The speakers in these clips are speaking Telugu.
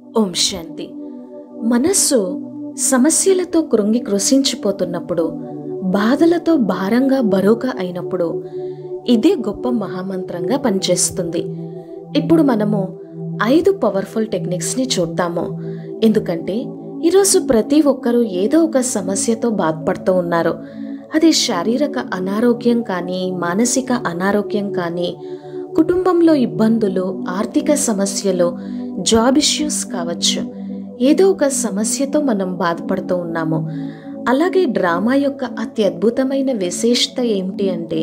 ఓం శాంతి మనస్సు సమస్యలతో కృంగి కృషించిపోతున్నప్పుడు బాధలతో భారంగా బరువుగా అయినప్పుడు ఇదే గొప్ప మహామంత్రంగా పనిచేస్తుంది ఇప్పుడు మనము ఐదు పవర్ఫుల్ టెక్నిక్స్ని చూద్దాము ఎందుకంటే ఈరోజు ప్రతి ఒక్కరూ ఏదో ఒక సమస్యతో బాధపడుతూ ఉన్నారు అది శారీరక అనారోగ్యం కానీ మానసిక అనారోగ్యం కానీ కుటుంబంలో ఇబ్బందులు ఆర్థిక సమస్యలు జాబ్ ఇష్యూస్ కావచ్చు ఏదో ఒక సమస్యతో మనం బాధపడుతూ ఉన్నాము అలాగే డ్రామా యొక్క అతి అద్భుతమైన విశేషత ఏమిటి అంటే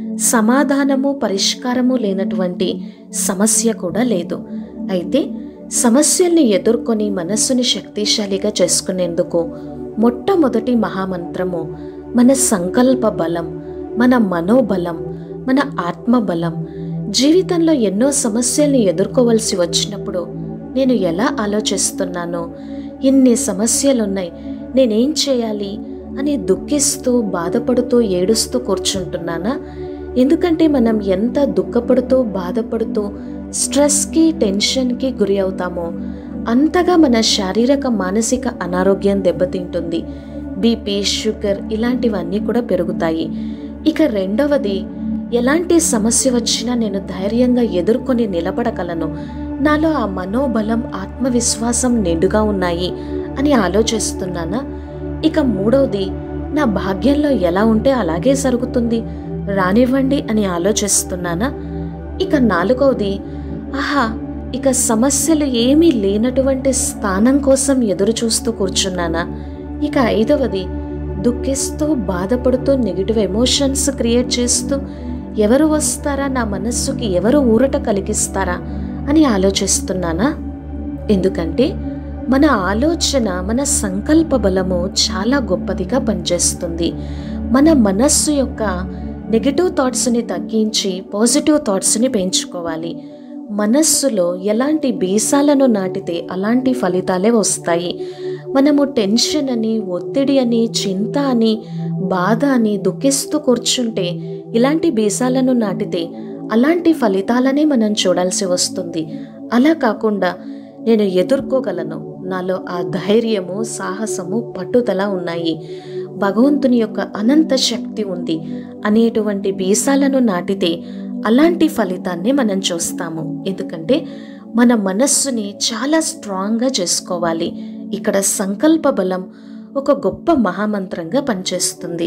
సమాధానము పరిష్కారము లేనటువంటి సమస్య కూడా లేదు అయితే సమస్యల్ని ఎదుర్కొని మనస్సుని శక్తిశాలిగా చేసుకునేందుకు మొట్టమొదటి మహామంత్రము మన సంకల్ప బలం మన మనోబలం మన ఆత్మబలం జీవితంలో ఎన్నో సమస్యల్ని ఎదుర్కోవలసి వచ్చినప్పుడు నేను ఎలా ఆలోచిస్తున్నానో ఇన్ని సమస్యలున్నాయి నేనేం చేయాలి అని దుఃఖిస్తూ బాధపడుతూ ఏడుస్తూ కూర్చుంటున్నానా ఎందుకంటే మనం ఎంత దుఃఖపడుతూ బాధపడుతూ స్ట్రెస్కి టెన్షన్కి గురి అవుతామో అంతగా మన శారీరక మానసిక అనారోగ్యం దెబ్బతింటుంది బీపీ షుగర్ ఇలాంటివన్నీ కూడా పెరుగుతాయి ఇక రెండవది ఎలాంటి సమస్య వచ్చినా నేను ధైర్యంగా ఎదుర్కొని నిలబడగలను నాలో ఆ మనోబలం ఆత్మవిశ్వాసం నిండుగా ఉన్నాయి అని ఆలోచిస్తున్నానా ఇక మూడవది నా భాగ్యంలో ఎలా ఉంటే అలాగే జరుగుతుంది రానివ్వండి అని ఆలోచిస్తున్నానా ఇక నాలుగవది ఆహా ఇక సమస్యలు ఏమీ లేనటువంటి స్థానం కోసం ఎదురు చూస్తూ కూర్చున్నానా ఇక ఐదవది దుఃఖిస్తూ బాధపడుతూ నెగిటివ్ ఎమోషన్స్ క్రియేట్ చేస్తూ ఎవరు వస్తారా నా మనస్సుకి ఎవరు ఊరట కలిగిస్తారా అని ఆలోచిస్తున్నానా ఎందుకంటే మన ఆలోచన మన సంకల్ప బలము చాలా గొప్పదిగా పనిచేస్తుంది మన మనస్సు యొక్క నెగిటివ్ థాట్స్ని తగ్గించి పాజిటివ్ థాట్స్ని పెంచుకోవాలి మనస్సులో ఎలాంటి బీసాలను నాటితే అలాంటి ఫలితాలే వస్తాయి మనము టెన్షన్ అని ఒత్తిడి అని చింత అని బాధ అని దుఃఖిస్తూ కూర్చుంటే ఇలాంటి బీసాలను నాటితే అలాంటి ఫలితాలనే మనం చూడాల్సి వస్తుంది అలా కాకుండా నేను ఎదుర్కోగలను నాలో ఆ ధైర్యము సాహసము పట్టుదల ఉన్నాయి భగవంతుని యొక్క అనంత శక్తి ఉంది అనేటువంటి బీసాలను నాటితే అలాంటి ఫలితాన్ని మనం చూస్తాము ఎందుకంటే మన మనస్సుని చాలా స్ట్రాంగ్గా చేసుకోవాలి ఇక్కడ సంకల్ప బలం ఒక గొప్ప మహామంత్రంగా పనిచేస్తుంది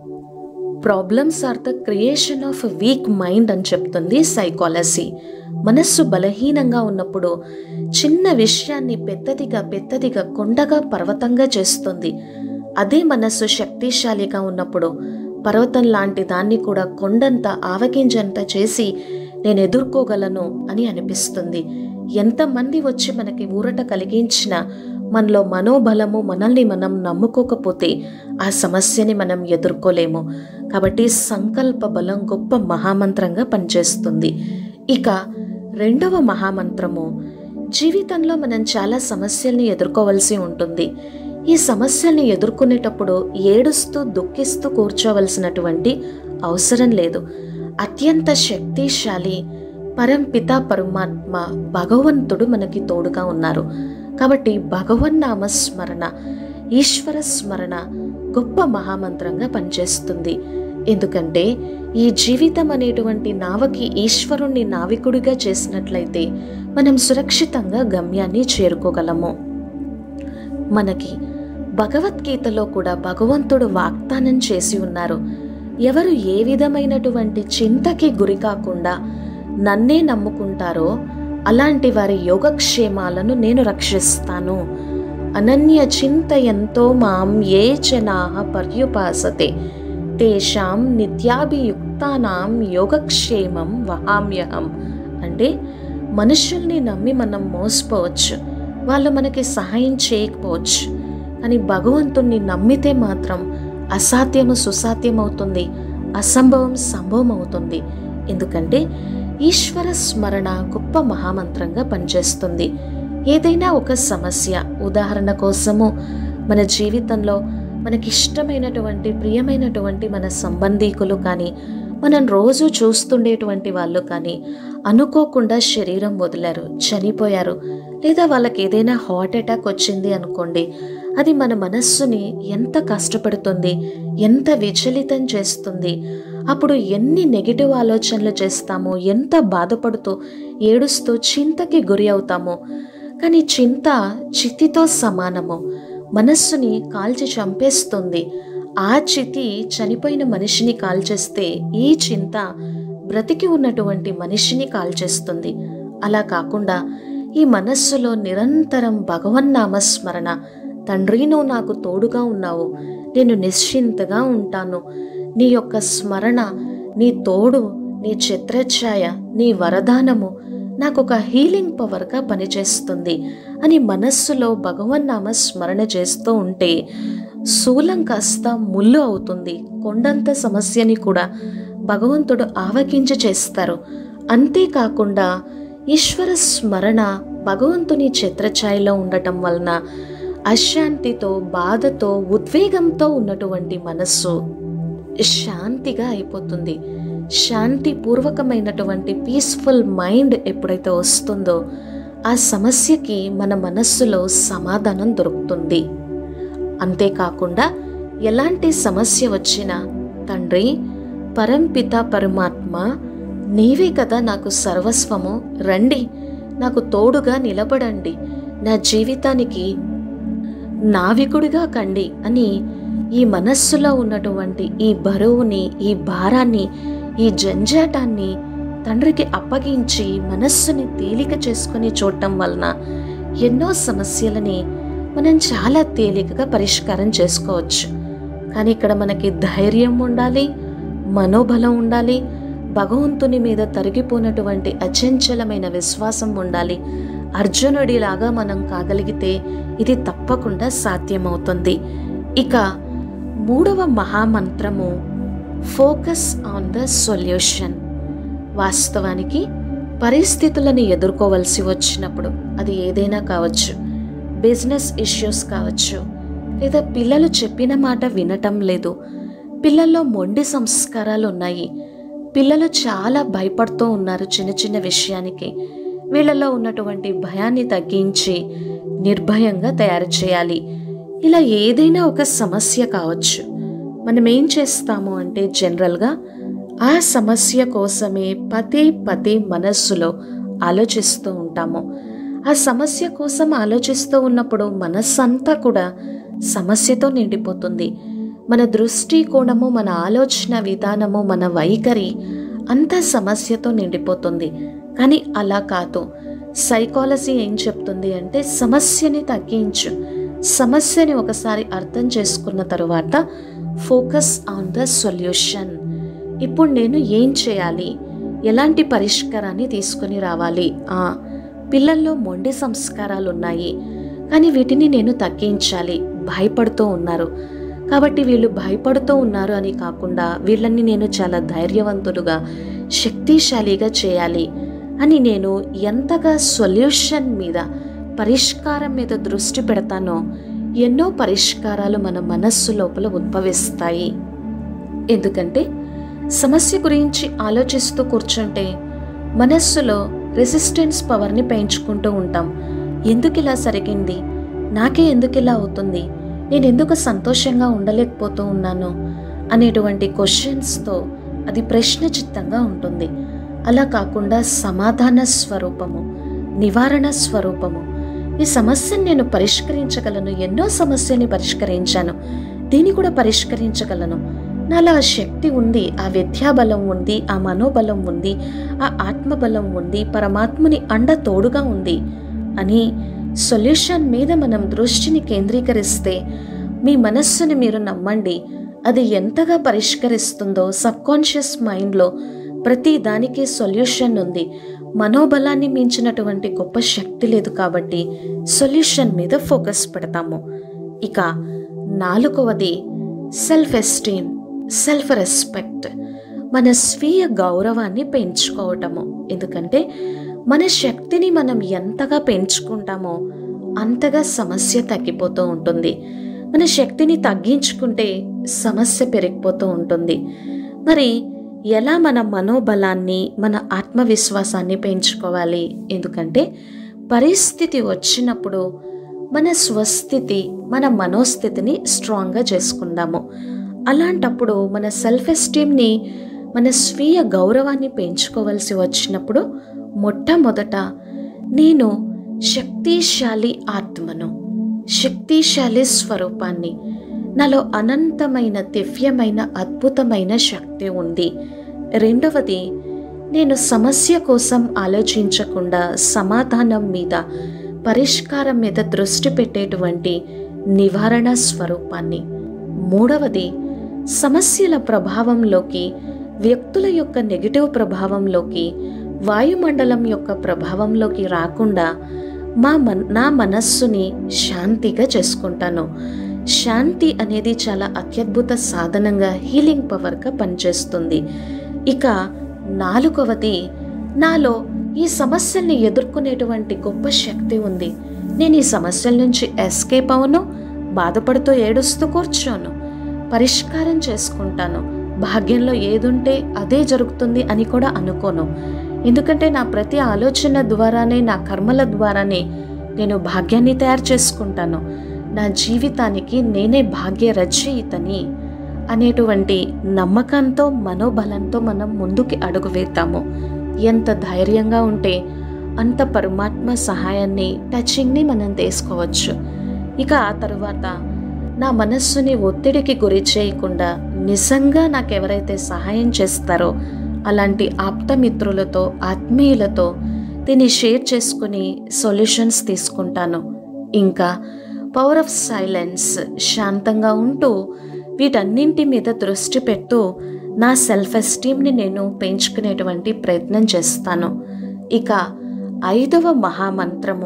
problems are the creation of weak mind అని చెప్తుంది సైకాలజీ మనస్సు బలహీనంగా ఉన్నప్పుడు చిన్న విషయాన్ని పెద్దదిగా పెద్దదిగా కొండగా పర్వతంగా చేస్తుంది అదే మనస్సు శక్తిశాలిగా ఉన్నప్పుడు పర్వతం లాంటి దాన్ని కూడా కొండంత ఆవగింజంత చేసి నేను ఎదుర్కోగలను అని అనిపిస్తుంది ఎంతమంది వచ్చి మనకి ఊరట కలిగించినా మనలో మనోబలము మనల్ని మనం నమ్ముకోకపోతే ఆ సమస్యని మనం ఎదుర్కోలేము కాబట్టి సంకల్ప బలం గొప్ప మహామంత్రంగా పనిచేస్తుంది ఇక రెండవ మహామంత్రము జీవితంలో మనం చాలా సమస్యల్ని ఎదుర్కోవలసి ఉంటుంది ఈ సమస్యల్ని ఎదుర్కొనేటప్పుడు ఏడుస్తూ దుఃఖిస్తూ కూర్చోవలసినటువంటి అవసరం లేదు అత్యంత శక్తిశాలి పరంపిత పరమాత్మ భగవంతుడు మనకి తోడుగా ఉన్నారు కాబట్టి భగవన్నామ స్మరణ ఈశ్వర స్మరణ గొప్ప మహామంత్రంగా పనిచేస్తుంది ఎందుకంటే ఈ జీవితం అనేటువంటి నావకి ఈశ్వరుణ్ణి నావికుడిగా చేసినట్లయితే మనం సురక్షితంగా గమ్యాన్ని చేరుకోగలము మనకి భగవద్గీతలో కూడా భగవంతుడు వాగ్దానం చేసి ఉన్నారు ఎవరు ఏ విధమైనటువంటి చింతకి గురి కాకుండా నన్నే నమ్ముకుంటారో అలాంటి వారి యోగక్షేమాలను నేను రక్షిస్తాను అనన్య చింతయంతో మాం ఏ జనాహ పర్యుపాసతే తేషాం నిత్యాభియుక్తానాం యోగక్షేమం వహామ్యహం అంటే మనుషుల్ని నమ్మి మనం మోసపోవచ్చు వాళ్ళు మనకి సహాయం చేయకపోవచ్చు కానీ భగవంతుణ్ణి నమ్మితే మాత్రం అసాధ్యము సుసాధ్యం అవుతుంది అసంభవం సంభవం అవుతుంది ఎందుకంటే ఈశ్వర స్మరణ గొప్ప మహామంత్రంగా పనిచేస్తుంది ఏదైనా ఒక సమస్య ఉదాహరణ కోసము మన జీవితంలో మనకిష్టమైనటువంటి ప్రియమైనటువంటి మన సంబంధీకులు కానీ మనం రోజు చూస్తుండేటువంటి వాళ్ళు కానీ అనుకోకుండా శరీరం వదిలారు చనిపోయారు లేదా వాళ్ళకి ఏదైనా హార్ట్ అటాక్ వచ్చింది అనుకోండి అది మన మనస్సుని ఎంత కష్టపెడుతుంది ఎంత విచలితం చేస్తుంది అప్పుడు ఎన్ని నెగిటివ్ ఆలోచనలు చేస్తామో ఎంత బాధపడుతూ ఏడుస్తూ చింతకి గురి అవుతామో కానీ చింత చితితో సమానము మనస్సుని కాల్చి చంపేస్తుంది ఆ చితి చనిపోయిన మనిషిని కాల్చేస్తే ఈ చింత బ్రతికి ఉన్నటువంటి మనిషిని కాల్చేస్తుంది అలా కాకుండా ఈ మనస్సులో నిరంతరం భగవన్నామస్మరణ తండ్రి నువ్వు నాకు తోడుగా ఉన్నావు నేను నిశ్చింతగా ఉంటాను నీ యొక్క స్మరణ నీ తోడు నీ చిత్రఛాయ నీ వరదానము నాకు ఒక హీలింగ్ పవర్గా పనిచేస్తుంది అని మనస్సులో భగవన్నామ స్మరణ చేస్తూ ఉంటే శూలం కాస్త ముళ్ళు అవుతుంది కొండంత సమస్యని కూడా భగవంతుడు ఆవగించి చేస్తారు అంతేకాకుండా ఈశ్వర స్మరణ భగవంతుని చిత్రఛాయలో ఉండటం వలన అశాంతితో బాధతో ఉద్వేగంతో ఉన్నటువంటి మనస్సు శాంతిగా అయిపోతుంది శాంతిపూర్వకమైనటువంటి పీస్ఫుల్ మైండ్ ఎప్పుడైతే వస్తుందో ఆ సమస్యకి మన మనస్సులో సమాధానం దొరుకుతుంది అంతేకాకుండా ఎలాంటి సమస్య వచ్చినా తండ్రి పరంపిత పరమాత్మ నీవే కదా నాకు సర్వస్వము రండి నాకు తోడుగా నిలబడండి నా జీవితానికి నావికుడిగా కండి అని ఈ మనస్సులో ఉన్నటువంటి ఈ బరువుని ఈ భారాన్ని ఈ జంజాటాన్ని తండ్రికి అప్పగించి మనస్సుని తేలిక చేసుకుని చూడటం వలన ఎన్నో సమస్యలని మనం చాలా తేలికగా పరిష్కారం చేసుకోవచ్చు కానీ ఇక్కడ మనకి ధైర్యం ఉండాలి మనోబలం ఉండాలి భగవంతుని మీద తరిగిపోయినటువంటి అచంచలమైన విశ్వాసం ఉండాలి అర్జునుడిలాగా మనం కాగలిగితే ఇది తప్పకుండా సాధ్యమవుతుంది ఇక మూడవ మహామంత్రము ఫోకస్ ఆన్ ద సొల్యూషన్ వాస్తవానికి పరిస్థితులను ఎదుర్కోవలసి వచ్చినప్పుడు అది ఏదైనా కావచ్చు బిజినెస్ ఇష్యూస్ కావచ్చు లేదా పిల్లలు చెప్పిన మాట వినటం లేదు పిల్లల్లో మొండి సంస్కారాలు ఉన్నాయి పిల్లలు చాలా భయపడుతూ ఉన్నారు చిన్న చిన్న విషయానికి వీళ్ళలో ఉన్నటువంటి భయాన్ని తగ్గించి నిర్భయంగా తయారు చేయాలి ఇలా ఏదైనా ఒక సమస్య కావచ్చు మనం ఏం చేస్తాము అంటే జనరల్గా ఆ సమస్య కోసమే పదే పదే మనస్సులో ఆలోచిస్తూ ఉంటాము ఆ సమస్య కోసం ఆలోచిస్తూ ఉన్నప్పుడు మనస్సంతా కూడా సమస్యతో నిండిపోతుంది మన దృష్టి కోణము మన ఆలోచన విధానము మన వైఖరి అంతా సమస్యతో నిండిపోతుంది కానీ అలా కాదు సైకాలజీ ఏం చెప్తుంది అంటే సమస్యని తగ్గించు సమస్యని ఒకసారి అర్థం చేసుకున్న తరువాత ఫోకస్ ఆన్ ద సొల్యూషన్ ఇప్పుడు నేను ఏం చేయాలి ఎలాంటి పరిష్కారాన్ని తీసుకొని రావాలి ఆ పిల్లల్లో మొండి సంస్కారాలు ఉన్నాయి కానీ వీటిని నేను తగ్గించాలి భయపడుతూ ఉన్నారు కాబట్టి వీళ్ళు భయపడుతూ ఉన్నారు అని కాకుండా వీళ్ళని నేను చాలా ధైర్యవంతులుగా శక్తిశాలిగా చేయాలి అని నేను ఎంతగా సొల్యూషన్ మీద పరిష్కారం మీద దృష్టి పెడతానో ఎన్నో పరిష్కారాలు మన మనస్సు లోపల ఉద్భవిస్తాయి ఎందుకంటే సమస్య గురించి ఆలోచిస్తూ కూర్చుంటే మనస్సులో రెసిస్టెన్స్ పవర్ని పెంచుకుంటూ ఉంటాం ఎందుకు ఇలా జరిగింది నాకే ఎందుకు ఇలా అవుతుంది నేను ఎందుకు సంతోషంగా ఉండలేకపోతూ ఉన్నాను అనేటువంటి క్వశ్చన్స్తో అది ప్రశ్న చిత్తంగా ఉంటుంది అలా కాకుండా సమాధాన స్వరూపము నివారణ స్వరూపము ఈ సమస్యను నేను పరిష్కరించగలను ఎన్నో సమస్యని పరిష్కరించాను దీన్ని కూడా పరిష్కరించగలను నాలో ఆ శక్తి ఉంది ఆ విద్యాబలం ఉంది ఆ మనోబలం ఉంది ఆ ఆత్మబలం ఉంది పరమాత్మని అండ తోడుగా ఉంది అని సొల్యూషన్ మీద మనం దృష్టిని కేంద్రీకరిస్తే మీ మనస్సుని మీరు నమ్మండి అది ఎంతగా పరిష్కరిస్తుందో సబ్కాన్షియస్ మైండ్లో ప్రతి దానికి సొల్యూషన్ ఉంది మనోబలాన్ని మించినటువంటి గొప్ప శక్తి లేదు కాబట్టి సొల్యూషన్ మీద ఫోకస్ పెడతాము ఇక నాలుగవది సెల్ఫ్ ఎస్టీమ్ సెల్ఫ్ రెస్పెక్ట్ మన స్వీయ గౌరవాన్ని పెంచుకోవటము ఎందుకంటే మన శక్తిని మనం ఎంతగా పెంచుకుంటామో అంతగా సమస్య తగ్గిపోతూ ఉంటుంది మన శక్తిని తగ్గించుకుంటే సమస్య పెరిగిపోతూ ఉంటుంది మరి ఎలా మన మనోబలాన్ని మన ఆత్మవిశ్వాసాన్ని పెంచుకోవాలి ఎందుకంటే పరిస్థితి వచ్చినప్పుడు మన స్వస్థితి మన మనోస్థితిని స్ట్రాంగ్గా చేసుకుందాము అలాంటప్పుడు మన సెల్ఫ్ ఎస్టీమ్ని మన స్వీయ గౌరవాన్ని పెంచుకోవాల్సి వచ్చినప్పుడు మొట్టమొదట నేను శక్తిశాలి ఆత్మను శక్తిశాలి స్వరూపాన్ని నాలో అనంతమైన దివ్యమైన అద్భుతమైన శక్తి ఉంది రెండవది నేను సమస్య కోసం ఆలోచించకుండా సమాధానం మీద పరిష్కారం మీద దృష్టి పెట్టేటువంటి నివారణ స్వరూపాన్ని మూడవది సమస్యల ప్రభావంలోకి వ్యక్తుల యొక్క నెగిటివ్ ప్రభావంలోకి వాయుమండలం యొక్క ప్రభావంలోకి రాకుండా మా మన్ నా మనస్సుని శాంతిగా చేసుకుంటాను శాంతి అనేది చాలా అత్యద్భుత సాధనంగా హీలింగ్ పవర్గా పనిచేస్తుంది ఇక నాలుగవది నాలో ఈ సమస్యల్ని ఎదుర్కొనేటువంటి గొప్ప శక్తి ఉంది నేను ఈ సమస్యల నుంచి ఎస్కేప్ అవును బాధపడుతూ ఏడుస్తూ కూర్చోను పరిష్కారం చేసుకుంటాను భాగ్యంలో ఏదుంటే అదే జరుగుతుంది అని కూడా అనుకోను ఎందుకంటే నా ప్రతి ఆలోచన ద్వారానే నా కర్మల ద్వారానే నేను భాగ్యాన్ని తయారు చేసుకుంటాను నా జీవితానికి నేనే భాగ్య రచయితని అనేటువంటి నమ్మకంతో మనోబలంతో మనం ముందుకి అడుగు వేద్దాము ఎంత ధైర్యంగా ఉంటే అంత పరమాత్మ సహాయాన్ని టచింగ్ని మనం తీసుకోవచ్చు ఇక ఆ తరువాత నా మనస్సుని ఒత్తిడికి గురి చేయకుండా నిజంగా నాకెవరైతే సహాయం చేస్తారో అలాంటి ఆప్తమిత్రులతో ఆత్మీయులతో దీన్ని షేర్ చేసుకుని సొల్యూషన్స్ తీసుకుంటాను ఇంకా పవర్ ఆఫ్ సైలెన్స్ శాంతంగా ఉంటూ వీటన్నింటి మీద దృష్టి పెడుతూ నా సెల్ఫ్ ఎస్టీమ్ని నేను పెంచుకునేటువంటి ప్రయత్నం చేస్తాను ఇక ఐదవ మహామంత్రము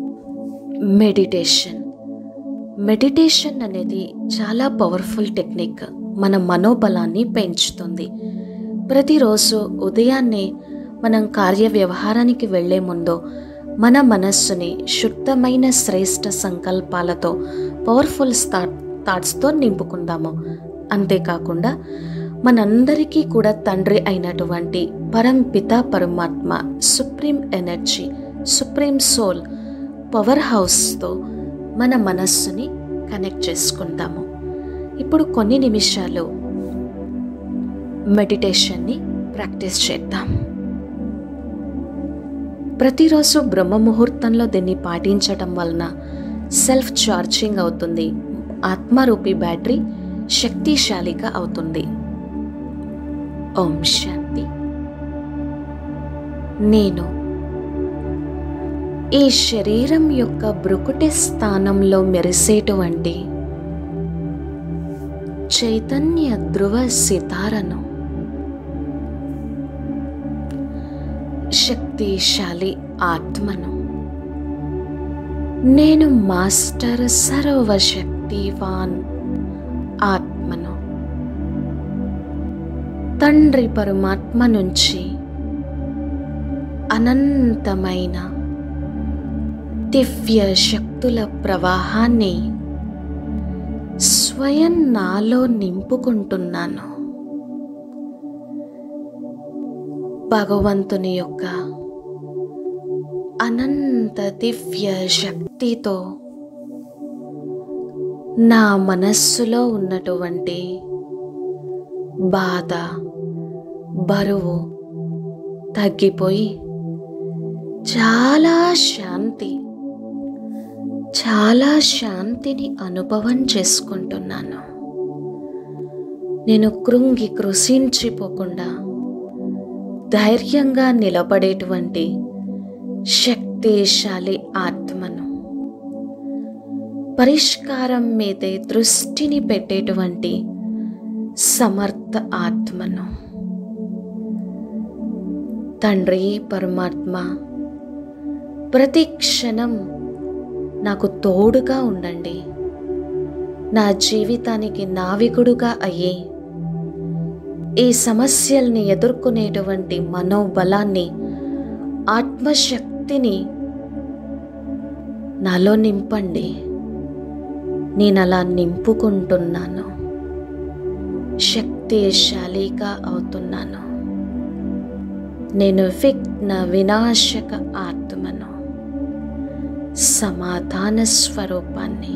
మెడిటేషన్ మెడిటేషన్ అనేది చాలా పవర్ఫుల్ టెక్నిక్ మన మనోబలాన్ని పెంచుతుంది ప్రతిరోజు ఉదయాన్నే మనం కార్య వ్యవహారానికి వెళ్లే ముందు మన మనస్సుని శుద్ధమైన శ్రేష్ట సంకల్పాలతో పవర్ఫుల్ థాట్ థాట్స్తో నింపుకుందాము అంతేకాకుండా మనందరికీ కూడా తండ్రి అయినటువంటి పరంపిత పరమాత్మ supreme energy supreme soul power హౌస్తో మన మనస్సుని కనెక్ట్ చేసుకుందాము ఇప్పుడు కొన్ని నిమిషాలు మెడిటేషన్ని ప్రాక్టీస్ చేద్దాం ప్రతిరోజు బ్రహ్మ ముహూర్తంలో దీన్ని పాటించటం వలన సెల్ఫ్ ఛార్జింగ్ అవుతుంది ఆత్మరూపి బ్యాటరీ శక్తిశాలిగా అవుతుంది ఓం శాంతి నేను ఈ శరీరం యొక్క బ్రుకుటి స్థానంలో మెరిసేటువంటి చైతన్య ధ్రువ సితారను శక్తిశాలి ఆత్మను నేను మాస్టర్ సర్వశక్తివాన్ ఆత్మను తండ్రి పరమాత్మ నుంచి అనంతమైన దివ్య శక్తుల ప్రవాహాన్ని స్వయం నాలో నింపుకుంటున్నాను భగవంతుని యొక్క అనంత దివ్య శక్తితో నా మనస్సులో ఉన్నటువంటి బాధ బరువు తగ్గిపోయి చాలా శాంతి చాలా శాంతిని అనుభవం చేసుకుంటున్నాను నేను కృంగి కృషించిపోకుండా ధైర్యంగా నిలబడేటువంటి శక్తిశాలి ఆత్మను పరిష్కారం మీదే దృష్టిని పెట్టేటువంటి సమర్థ ఆత్మను తండ్రి పరమాత్మ ప్రతి క్షణం నాకు తోడుగా ఉండండి నా జీవితానికి నావికుడుగా అయ్యి ఈ సమస్యల్ని ఎదుర్కొనేటువంటి మనోబలాన్ని ఆత్మశక్తిని నాలో నింపండి నేను అలా నింపుకుంటున్నాను శక్తిశాలిగా అవుతున్నాను నేను విఘ్న వినాశక ఆత్మను సమాధాన స్వరూపాన్ని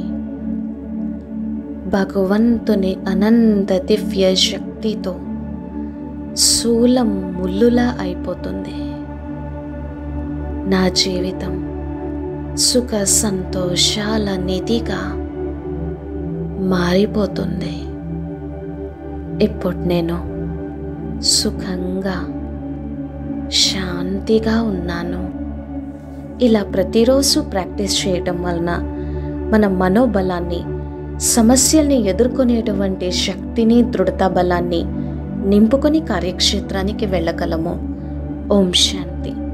భగవంతుని అనంత దివ్య శక్తితో శూలం ముల్లులా అయిపోతుంది నా జీవితం సుఖ సంతోషాల నిధిగా మారిపోతుంది ఇప్పుడు నేను సుఖంగా శాంతిగా ఉన్నాను ఇలా ప్రతిరోజు ప్రాక్టీస్ చేయటం వలన మన మనోబలాన్ని సమస్యల్ని ఎదుర్కొనేటువంటి శక్తిని దృఢత బలాన్ని నింపుకొని కార్యక్షేత్రానికి వెళ్ళగలము ఓం శాంతి